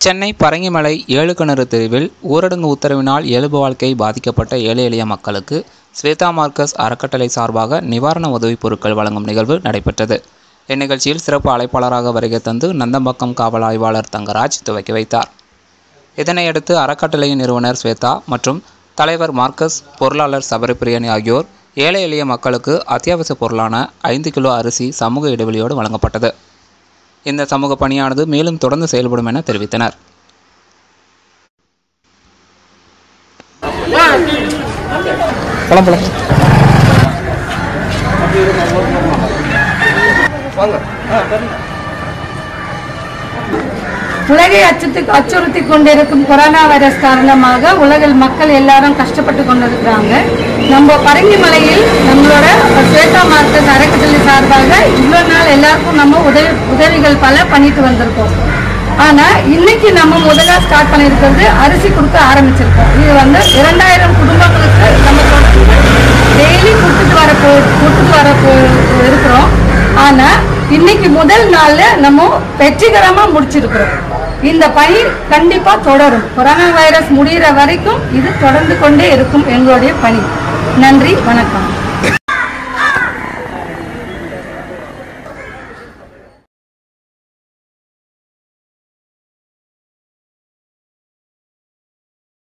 சென்னை பரங்கிமலை ஏழு கிணறு தெருவில் ஊரடங்கு உத்தரவினால் இயல்பு வாழ்க்கை பாதிக்கப்பட்ட ஏழை எளிய மக்களுக்கு ஸ்வேதா மார்க்கஸ் அறக்கட்டளை சார்பாக நிவாரண உதவிப் பொருட்கள் வழங்கும் நிகழ்வு நடைபெற்றது இந்நிகழ்ச்சியில் சிறப்பு அழைப்பாளராக வருகை தந்து நந்தம்பாக்கம் காவல் ஆய்வாளர் தங்கராஜ் துவக்கி வைத்தார் இதனையடுத்து அறக்கட்டளையின் நிறுவனர் ஸ்வேதா மற்றும் தலைவர் மார்க்கஸ் பொருளாளர் சபரிபிரியன் ஆகியோர் ஏழை எளிய மக்களுக்கு அத்தியாவசிய பொருளான ஐந்து கிலோ அரிசி சமூக இடைவெளியோடு வழங்கப்பட்டது இந்த சமூக பணியானது மேலும் தொடர்ந்து செயல்படும் என தெரிவித்தனர் பழம் பழம் உலகை அச்சுத்து அச்சுறுத்தி கொண்டிருக்கும் கொரோனா வைரஸ் காரணமாக உலகில் மக்கள் எல்லாரும் கஷ்டப்பட்டு கொண்டிருக்கிறாங்க நம்ம பரங்கிமலையில் நம்மளோட ஸ்வேதா மார்க்கெட் அறக்கட்டளை சார்பாக இவ்வளோ நாள் எல்லாருக்கும் நம்ம உதவி உதவிகள் பல பண்ணிட்டு வந்திருக்கோம் ஆனா இன்னைக்கு நம்ம முதல்ல ஸ்டார்ட் பண்ணியிருக்கிறது அரிசி கொடுக்க ஆரம்பிச்சிருக்கோம் இது வந்து இரண்டாயிரம் குடும்பங்களுக்கு நம்ம டெய்லி கொடுத்துட்டு வர போ கொடுத்துட்டு வர போ இருக்கிறோம் ஆனா இன்னைக்கு முதல் நாள்ல நம்ம வெற்றிகரமா முடிச்சிருக்கிறோம் இந்த பணி கண்டிப்பா தொடரும் கொரோனா வைரஸ் முடிகிற வரைக்கும் இது தொடர்ந்து கொண்டே இருக்கும் எங்களுடைய பணி நன்றி வணக்கம்